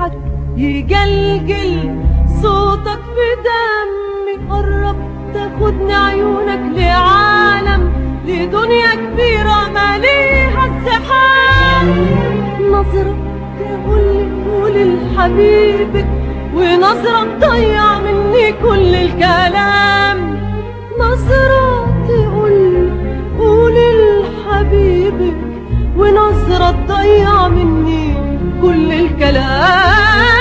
روحك يجلجل صوتك في دمي قرب تاخدني عيونك لعالم لدنيا كبيرة ماليها الزحام نظرة تقولي قولي لحبيبك ونظرة تضيع مني كل الكلام نظرة تقولي قولي لحبيبك ونظرة تضيع مني كل الكلام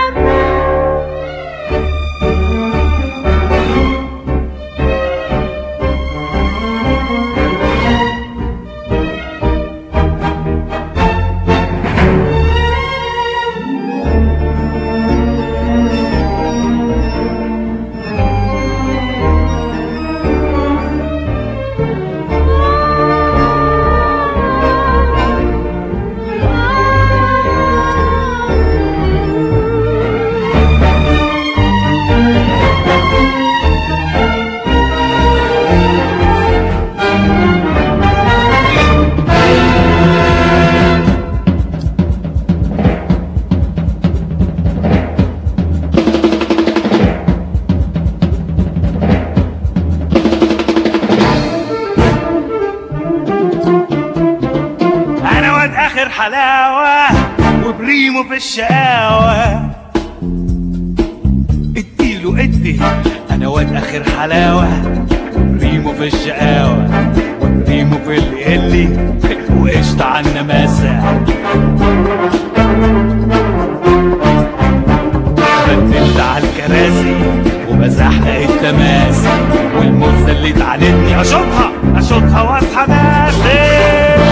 انا واد اخر حلاوه وبريمو في الشقاوه اديله ادي انا واد اخر حلاوه بريمو في الشقاوه وبريمو في القلي وقشطة على النماسة بدلت على الكراسي وبزحلق التماسي والموزة اللي تعاندني اشوطها اشوطها واصحى ناسي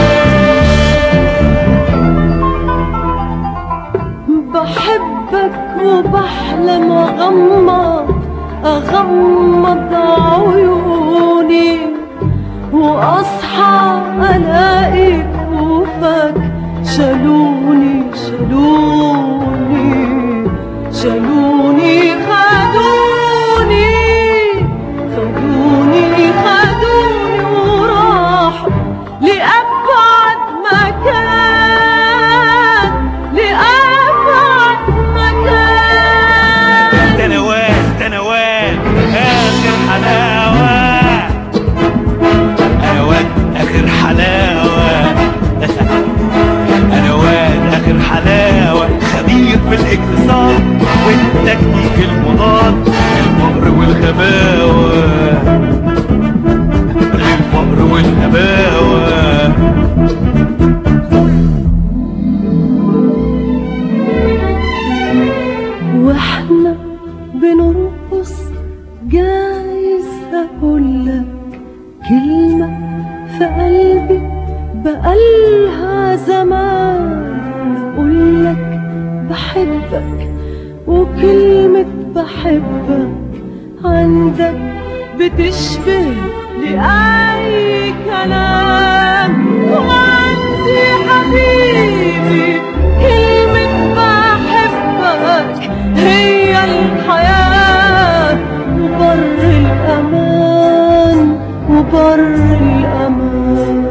بحبك وبحلم اغمض اغمض عيوني واصحى الاقي كفوفك شالوني شالوني شالوني خدوني خدوني خدوني وراحوا لأبعد مكان لأبعد مكان تنوال تنوال اخر حلاوه انا واد اخر حلاوه انا واد اخر حلاوه خبير في الاقتصاد والتكتيك المضاد للفقر والغباوه للفقر والغباوه واحنا بنرقص جايز اقولك كلمة في قلبي بقالها زمان اقولك بحبك وكلمة بحبك عندك بتشبه لأي كلام وعندي حبيبي كلمة بحبك هي الحياة وبر الأمان وبر الأمان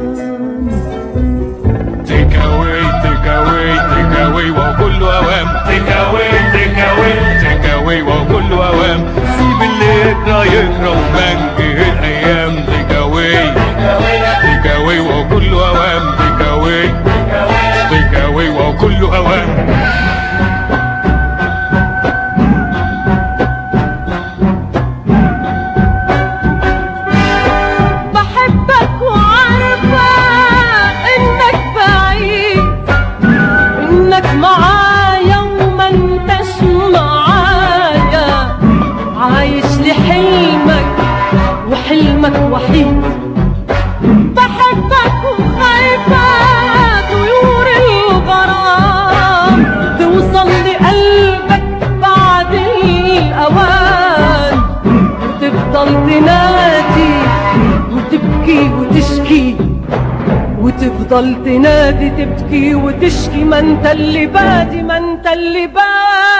تيك اواي تيك اواي تيك اواي وكله اوام تيك اواي تيك اواي تيك اواي وكله اوام سيب اللي يقرا يقرا ومنجه الايام تيك اواي تيك اواي وكله اوام تيك اواي تيك اواي وكله اوام بحبك وعارفة إنك بعيد إنك معايا وما انتش معايا عايش لحلمك وحلمك وحيد بحبك وخايفة طيور الغرام توصل لقلبك بعد الأوان وتفضل تنادي وتبكي وتشكي وتفضل تنادي تبكي وتشكي ما انت اللي بادي ما انت اللي بادي